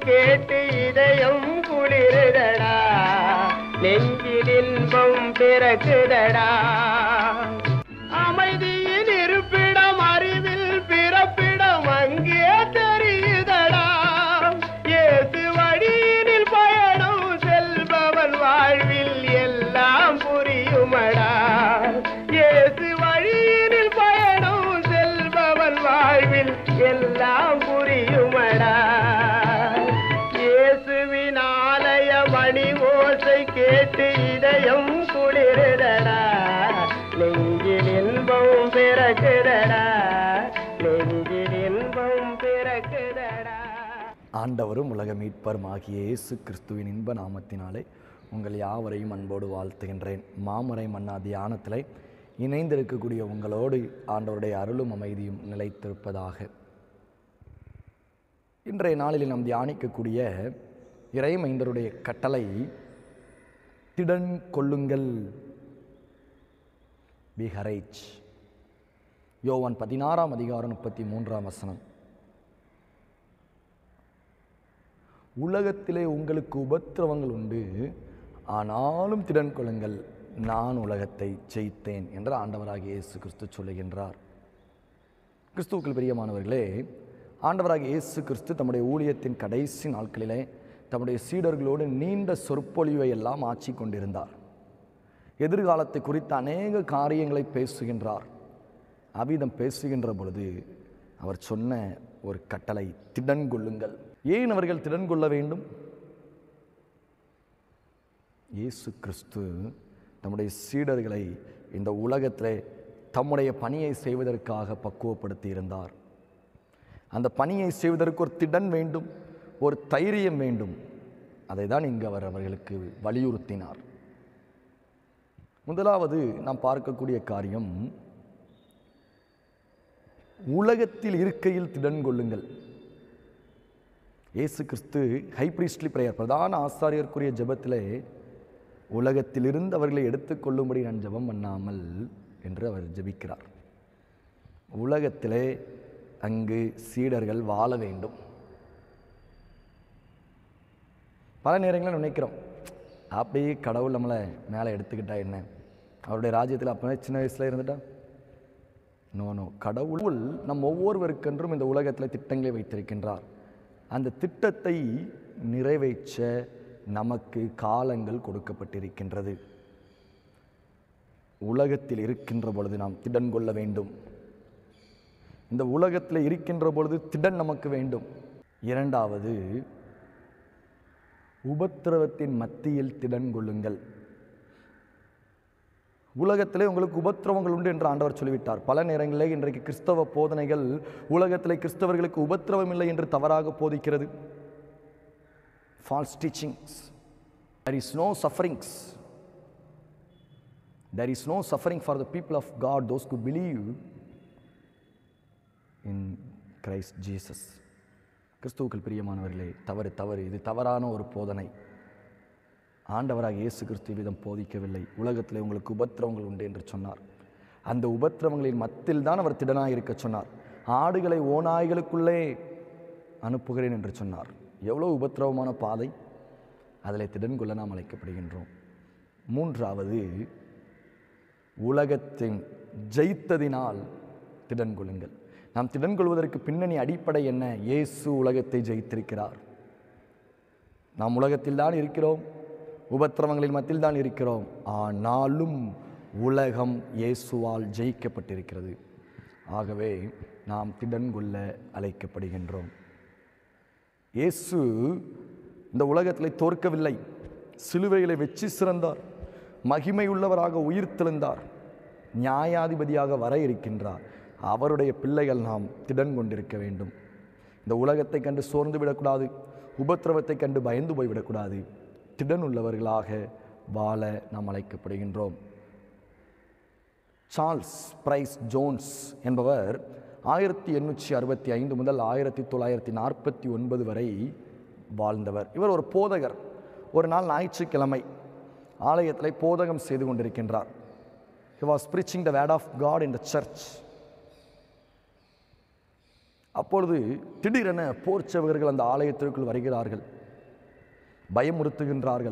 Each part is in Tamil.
கேட்டு இதயம் குளிருதடா நெஞ்சில் இன்பம் பிறக்குதடா அமைதியின் இருப்பிடம் அறிவில் பிறப்பிடம் அங்கே தெரியுதடா ஏசு வழியினில் பயணம் செல்பவன் வாழ்வில் எல்லாம் புரியுமடா ஏசு வழியினில் பயணம் செல்பவன் வாழ்வில் எல்லாம் புரியுமடா இயேசுவின் ஆலய மணி ஓசை கேட்டு இதயம் குளிருதடா நெஞ்சில் இன்பம் பிறக்குதடா நெஞ்சில் இன்பம் பிறக்குதடா ஆண்டவரும் உலக மீட்பரும் ஆகிய இயேசு கிறிஸ்துவின் இன்ப நாமத்தினாலே உங்கள் யாவரையும் அன்போடு வாழ்த்துகின்றேன் மாமரை மன்னா தியானத்திலே இணைந்திருக்கக்கூடிய உங்களோடு ஆண்டவருடைய அருளும் அமைதியும் நிலைத்திருப்பதாக இன்றைய நாளில் நாம் தியானிக்கக்கூடிய இறைமைந்தருடைய கட்டளை திடன் கொள்ளுங்கள் பி ஹரேஜ் யோவான் பதினாறாம் அதிகாரம் முப்பத்தி மூன்றாம் வசனம் உலகத்திலே உங்களுக்கு உபத்திரவங்கள் உண்டு ஆனாலும் திடன் கொள்ளுங்கள் நான் உலகத்தை ஜெயித்தேன் என்று ஆண்டவராகிய இயேசு கிறிஸ்து சொல்லுகின்றார் கிறிஸ்துவுக்குள் பிரியமானவர்களே ஆண்டவராகிய இயேசு கிறிஸ்து தம்முடைய ஊழியத்தின் கடைசி நாட்களிலே தம்முடைய சீடர்களோடு நீண்ட சொற்பொழிவை எல்லாம் ஆட்சி கொண்டிருந்தார் எதிர்காலத்தை குறித்த அநேக காரியங்களை பேசுகின்றார் அவ்விதம் பேசுகின்ற பொழுது அவர் சொன்ன ஒரு கட்டளை திடன் கொள்ளுங்கள் ஏன் அவர்கள் திடன் கொள்ள வேண்டும் இயேசு கிறிஸ்து தம்முடைய சீடர்களை இந்த உலகத்திலே தம்முடைய பணியை செய்வதற்காக பக்குவப்படுத்தி இருந்தார் அந்த பணியை செய்வதற்கு ஒரு திடன் வேண்டும் ஒரு தைரியம் வேண்டும் அதை தான் இங்கு அவர் அவர்களுக்கு வலியுறுத்தினார் முதலாவது நாம் பார்க்கக்கூடிய காரியம் உலகத்தில் இருக்கையில் திடன் கொள்ளுங்கள் இயேசு கிறிஸ்து ஹை பிரீஸ்ட்லி பிரேயர் பிரதான ஆசாரியருக்குரிய ஜெபத்திலே உலகத்திலிருந்து அவர்களை எடுத்துக்கொள்ளும்படி நான் ஜெபம் பண்ணாமல் என்று அவர் ஜெபிக்கிறார் உலகத்திலே அங்கு சீடர்கள் வாழ வேண்டும் பல நேரங்களில் நினைக்கிறோம் அப்படியே கடவுள் நம்மளை மேலே எடுத்துக்கிட்டா என்ன அவருடைய ராஜ்யத்தில் அப்போ சின்ன வயசில் இருந்துட்டா நோ நோ கடவுள் நம் ஒவ்வொருவருக்கென்றும் இந்த உலகத்தில் திட்டங்களை வைத்திருக்கின்றார் அந்த திட்டத்தை நிறைவேற்ற நமக்கு காலங்கள் கொடுக்கப்பட்டிருக்கின்றது உலகத்தில் இருக்கின்ற பொழுது நாம் திடன் கொள்ள வேண்டும் இந்த உலகத்தில் இருக்கின்ற பொழுது திடன் நமக்கு வேண்டும் இரண்டாவது உபத்திரவத்தின் மத்தியில் திடன் கொள்ளுங்கள் உலகத்திலே உங்களுக்கு உபத்திரவங்கள் உண்டு என்று ஆண்டவர் சொல்லிவிட்டார் பல நேரங்களிலே இன்றைக்கு கிறிஸ்தவ போதனைகள் உலகத்திலே கிறிஸ்தவர்களுக்கு உபத்திரவம் இல்லை என்று தவறாக போதிக்கிறது false teachings there is no sufferings there is no suffering for the people of god those who believe in christ jesus கிறிஸ்துவுக்கள் பிரியமானவர்களே தவறு தவறு இது தவறான ஒரு போதனை ஆண்டவராக இயேசு கிறிஸ்து விதம் போதிக்கவில்லை உலகத்தில் உங்களுக்கு உபத்திரவங்கள் உண்டு என்று சொன்னார் அந்த உபத்திரவங்களின் மத்தியில் தான் அவர் திடனாக இருக்க சொன்னார் ஆடுகளை ஓநாய்களுக்குள்ளே அனுப்புகிறேன் என்று சொன்னார் எவ்வளோ உபத்திரவமான பாதை அதில் திடன் கொள்ள நாம் அழைக்கப்படுகின்றோம் மூன்றாவது உலகத்தின் ஜெயித்ததினால் திடன் கொள்ளுங்கள் நாம் திடன் கொள்வதற்கு பின்னணி அடிப்படை என்ன இயேசு உலகத்தை ஜெயித்திருக்கிறார் நாம் உலகத்தில் தான் இருக்கிறோம் உபத்திரவங்களின் மத்தியில் தான் இருக்கிறோம் ஆனாலும் உலகம் இயேசுவால் ஜெயிக்கப்பட்டிருக்கிறது ஆகவே நாம் திடன் கொள்ள அழைக்கப்படுகின்றோம் இயேசு இந்த உலகத்தில் தோற்கவில்லை சிலுவைகளை வெற்றி சிறந்தார் மகிமையுள்ளவராக உயிர் தெழுந்தார் நியாயாதிபதியாக வர இருக்கின்றார் அவருடைய பிள்ளைகள் நாம் திடன் கொண்டிருக்க வேண்டும் இந்த உலகத்தை கண்டு சோர்ந்து விடக்கூடாது உபத்திரவத்தை கண்டு பயந்து போய்விடக்கூடாது திடன் உள்ளவர்களாக வாழ நாம் அழைக்கப்படுகின்றோம் சார்ல்ஸ் பிரைஸ் ஜோன்ஸ் என்பவர் ஆயிரத்தி எண்ணூற்றி அறுபத்தி ஐந்து முதல் ஆயிரத்தி தொள்ளாயிரத்தி நாற்பத்தி ஒன்பது வரை வாழ்ந்தவர் இவர் ஒரு போதகர் ஒரு நாள் ஞாயிற்றுக்கிழமை ஆலயத்தில் போதகம் செய்து கொண்டிருக்கின்றார் he was preaching the word of god in the church அப்பொழுது திடீரென போர்ச்சவர்கள் அந்த ஆலயத்திற்குள் வருகிறார்கள் பயமுறுத்துகின்றார்கள்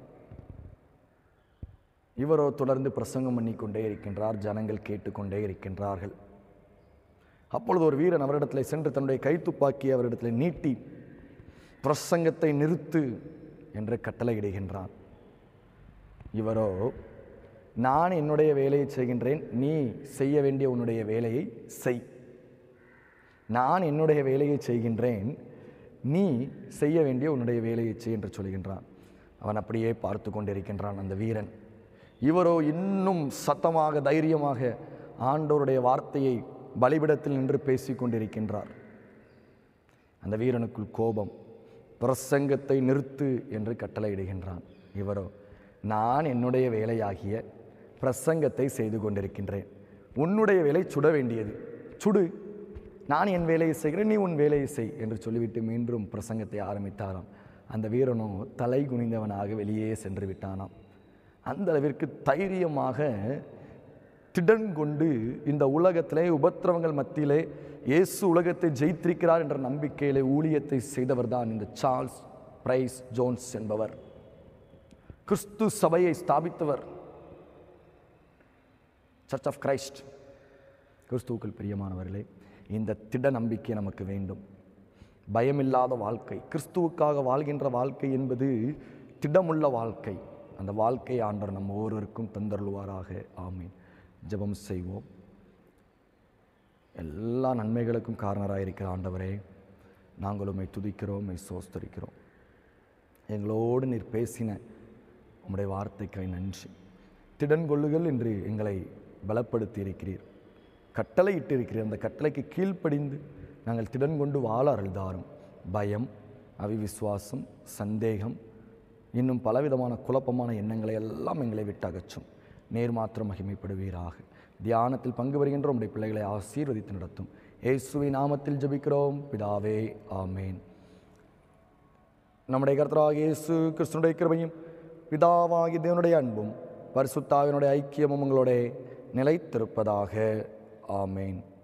இவரோ தொடர்ந்து பிரசங்கம் பண்ணி கொண்டே இருக்கின்றார் ஜனங்கள் கேட்டுக்கொண்டே இருக்கின்றார்கள் அப்பொழுது ஒரு வீரன் அவரிடத்தில் சென்று தன்னுடைய கைத்துப்பாக்கி அவரிடத்தில் நீட்டி பிரசங்கத்தை நிறுத்து என்று கட்டளையிடுகின்றான் இவரோ நான் என்னுடைய வேலையை செய்கின்றேன் நீ செய்ய வேண்டிய உன்னுடைய வேலையை செய் நான் என்னுடைய வேலையை செய்கின்றேன் நீ செய்ய வேண்டிய உன்னுடைய வேலையை செய் என்று சொல்கின்றான் அவன் அப்படியே பார்த்து கொண்டிருக்கின்றான் அந்த வீரன் இவரோ இன்னும் சத்தமாக தைரியமாக ஆண்டவருடைய வார்த்தையை பலிபிடத்தில் நின்று பேசிக் கொண்டிருக்கின்றார் அந்த வீரனுக்குள் கோபம் பிரசங்கத்தை நிறுத்து என்று கட்டளையிடுகின்றான் இவரோ நான் என்னுடைய வேலையாகிய பிரசங்கத்தை செய்து கொண்டிருக்கின்றேன் உன்னுடைய வேலை சுட வேண்டியது சுடு நான் என் வேலையை செய்கிறேன் நீ உன் வேலையை செய் என்று சொல்லிவிட்டு மீண்டும் பிரசங்கத்தை ஆரம்பித்தாராம் அந்த வீரனோ தலை குனிந்தவனாக வெளியே சென்று விட்டானாம் அந்த அளவிற்கு தைரியமாக திடன் கொண்டு இந்த உலகத்திலே உபத்திரவங்கள் மத்தியிலே இயேசு உலகத்தை ஜெயித்திருக்கிறார் என்ற நம்பிக்கையிலே ஊழியத்தை செய்தவர் தான் இந்த சார்ல்ஸ் பிரைஸ் ஜோன்ஸ் என்பவர் கிறிஸ்து சபையை ஸ்தாபித்தவர் சர்ச் ஆஃப் கிரைஸ்ட் கிறிஸ்துவுக்குள் பிரியமானவர்களே இந்த திட நம்பிக்கை நமக்கு வேண்டும் பயமில்லாத வாழ்க்கை கிறிஸ்துவுக்காக வாழ்கின்ற வாழ்க்கை என்பது திடமுள்ள வாழ்க்கை அந்த வாழ்க்கை ஆண்டவர் நம்ம ஒவ்வொருவருக்கும் தந்தருள்வாராக ஆமீன் ஜெபம் செய்வோம் எல்லா நன்மைகளுக்கும் காரணராக இருக்கிற ஆண்டவரே நாங்கள் உம்மை துதிக்கிறோம் உம்மை சோஸ்தரிக்கிறோம் எங்களோடு நீர் பேசின உம்முடைய வார்த்தைக்காய் நன்றி திடன் கொள்ளுகள் என்று எங்களை பலப்படுத்தி இருக்கிறீர் கட்டளை இட்டிருக்கிறீர் அந்த கட்டளைக்கு கீழ்ப்படிந்து நாங்கள் திடன் கொண்டு வாழ அருள்தாரும் பயம் அவிவிசுவாசம் சந்தேகம் இன்னும் பலவிதமான குழப்பமான எண்ணங்களை எல்லாம் எங்களை விட்டு அகற்றும் நேர் மாத்திரம் மகிமைப்படுவீராக தியானத்தில் பங்கு வருகின்ற உம்முடைய பிள்ளைகளை ஆசீர்வதித்து நடத்தும் இயேசுவின் நாமத்தில் ஜெபிக்கிறோம் பிதாவே ஆமேன் நம்முடைய கர்த்தராகிய இயேசு கிறிஸ்துனுடைய கிருபையும் பிதாவாகிய தேவனுடைய அன்பும் பரிசுத்தாவினுடைய ஐக்கியமும் உங்களோட நிலைத்திருப்பதாக ஆமேன்